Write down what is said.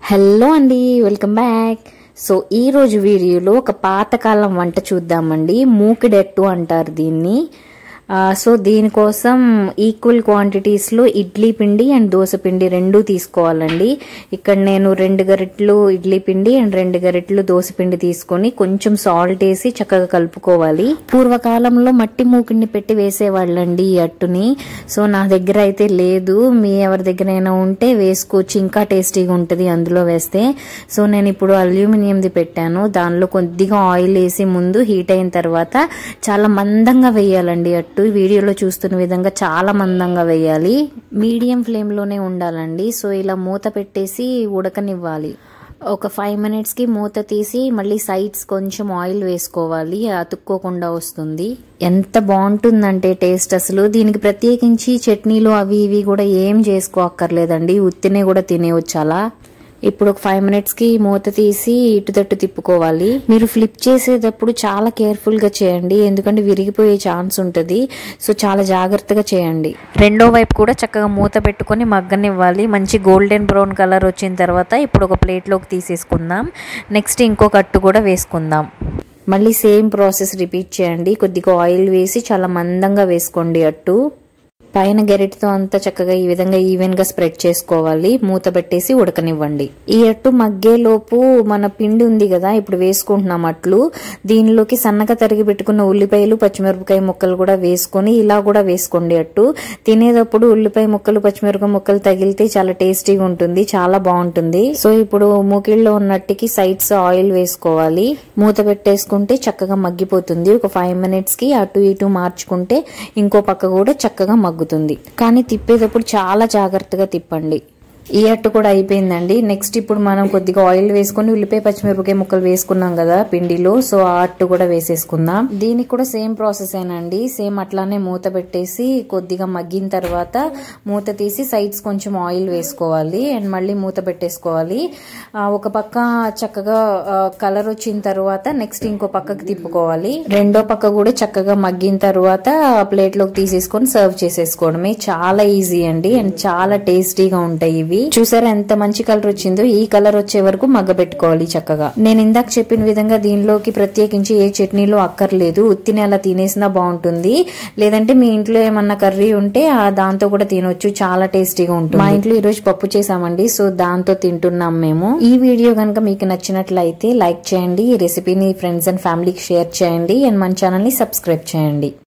hello అండి welcome back so ఈ రోజు వీడియోలో ఒక పాతకాలం వంట చూద్దామండి మూకిడెట్టు అంటారు దీన్ని ఆ, సో దీనికోసం ఈక్వల్ క్వాంటిటీస్లో ఇడ్లీ పిండి అండ్ దోశ పిండి రెండు తీసుకోవాలండి ఇక్కడ నేను రెండు గరిటెలు ఇడ్లీ పిండి అండ్ రెండు గరిటెలు దోశ పిండి తీసుకొని కొంచెం సాల్ట్ వేసి చక్కగా కలుపుకోవాలి పూర్వకాలంలో మట్టి మూకిడిని పెట్టి వేసేవాళ్ళండి ఈ అట్టుని సో నా దగ్గర అయితే లేదు మీ ఎవరి దగ్గరైనా ఉంటే వేసుకోవచ్చు ఇంకా టేస్టీగా ఉంటుంది అందులో వేస్తే సో నేను ఇప్పుడు అల్యూమినియంది పెట్టాను దానిలో కొద్దిగా ఆయిల్ వేసి ముందు హీట్ అయిన తర్వాత చాలా మందంగా వేయాలండి అట్టు వీడియోలో చూస్తున్న విధంగా చాలా మందంగా వేయాలి మీడియం ఫ్లేమ్లోనే ఉండాలండి సో ఇలా మూత పెట్టేసి ఉడకనివ్వాలి ఒక ఫైవ్ మినిట్స్కి మూత తీసి మళ్ళీ సైడ్స్ కొంచెం ఆయిల్ వేసుకోవాలి అతుక్కోకుండా వస్తుంది ఎంత బాగుంటుందంటే టేస్ట్ అసలు దీనికి ప్రత్యేకించి చట్నీలు అవి ఇవి కూడా ఏం చేసుకోక్కర్లేదండి ఉత్తినే కూడా తినేవచ్చు అలా ఇప్పుడు ఒక ఫైవ్ మినిట్స్ కి మూత తీసి ఇటు తట్టు తిప్పుకోవాలి మీరు ఫ్లిప్ చేసేటప్పుడు చాలా కేర్ఫుల్ గా చేయండి ఎందుకంటే విరిగిపోయే ఛాన్స్ ఉంటుంది సో చాలా జాగ్రత్తగా చేయండి రెండో వైపు కూడా చక్కగా మూత పెట్టుకొని మగ్గనివ్వాలి మంచి గోల్డెన్ బ్రౌన్ కలర్ వచ్చిన తర్వాత ఇప్పుడు ఒక ప్లేట్లోకి తీసేసుకుందాం నెక్స్ట్ ఇంకొక అట్టు కూడా వేసుకుందాం మళ్ళీ సేమ్ ప్రాసెస్ రిపీట్ చేయండి కొద్దిగా ఆయిల్ వేసి చాలా మందంగా వేసుకోండి అట్టు పైన గెరిటితో అంతా చక్కగా ఈ విధంగా ఈవెన్ గా స్ప్రెడ్ చేసుకోవాలి మూత పెట్టేసి ఉడకనివ్వండి ఈ అట్టు మగ్గేలోపు మన పిండి ఉంది కదా ఇప్పుడు వేసుకుంటున్నాం అట్లు దీనిలోకి సన్నగా తరిగి పెట్టుకున్న ఉల్లిపాయలు పచ్చిమిరపకాయ ముక్కలు కూడా వేసుకొని ఇలా కూడా వేసుకోండి అట్టు తినేటప్పుడు ఉల్లిపాయ ముక్కలు పచ్చిమిరపకాయ ముక్కలు తగిలితే చాలా టేస్టీగా ఉంటుంది చాలా బాగుంటుంది సో ఇప్పుడు మూకిళ్ళలో ఉన్నట్టుకి సైడ్స్ ఆయిల్ వేసుకోవాలి మూత పెట్టేసుకుంటే చక్కగా మగ్గిపోతుంది ఒక ఫైవ్ మినిట్స్ కి అటు ఇటు మార్చుకుంటే ఇంకో పక్క కూడా చక్కగా మగ్గుతుంది కానీ తిప్పేటప్పుడు చాలా జాగ్రత్తగా తిప్పండి ఈ అట్టు కూడా అయిపోయిందండి నెక్స్ట్ ఇప్పుడు మనం కొద్దిగా ఆయిల్ వేసుకొని ఉల్లిపాయ పచ్చిమిరపకాయ ముక్కలు వేసుకున్నాం కదా పిండిలో సో ఆ అట్టు కూడా వేసేసుకుందాం దీనికి కూడా సేమ్ ప్రాసెస్ ఏనండి సేమ్ అట్లానే మూత పెట్టేసి కొద్దిగా మగ్గిన తర్వాత మూత తీసి సైడ్స్ కొంచెం ఆయిల్ వేసుకోవాలి అండ్ మళ్ళీ మూత పెట్టేసుకోవాలి ఆ, ఒక పక్క చక్కగా కలర్ వచ్చిన తర్వాత నెక్స్ట్ ఇంకో పక్కకి తిప్పుకోవాలి రెండో పక్క కూడా చక్కగా మగ్గిన తర్వాత ప్లేట్లోకి తీసేసుకొని సర్వ్ చేసేసుకోవడమే చాలా ఈజీ అండి అండ్ చాలా టేస్టీగా ఉంటాయి ఇవి చూసారా ఎంత మంచి కలర్ వచ్చిందో ఈ కలర్ వచ్చే వరకు మగ్గబెట్టుకోవాలి చక్కగా నేను ఇందాక చెప్పిన విధంగా దీనిలోకి ప్రత్యేకించి ఏ చట్నీలు అక్కర్లేదు ఉత్తిని అలా తినేసినా బాగుంటుంది లేదంటే మీ ఇంట్లో ఏమన్నా కర్రీ ఉంటే ఆ దాంతో కూడా తినొచ్చు చాలా టేస్టీగా ఉంటుంది మా ఇంట్లో ఈ రోజు పప్పు చేసామండి సో దాంతో తింటున్నాం మేము ఈ వీడియో కనుక మీకు నచ్చినట్లయితే లైక్ చేయండి ఈ రెసిపీని ఫ్రెండ్స్ అండ్ ఫ్యామిలీకి షేర్ చేయండి అండ్ మన ఛానల్ ని సబ్స్క్రైబ్ చేయండి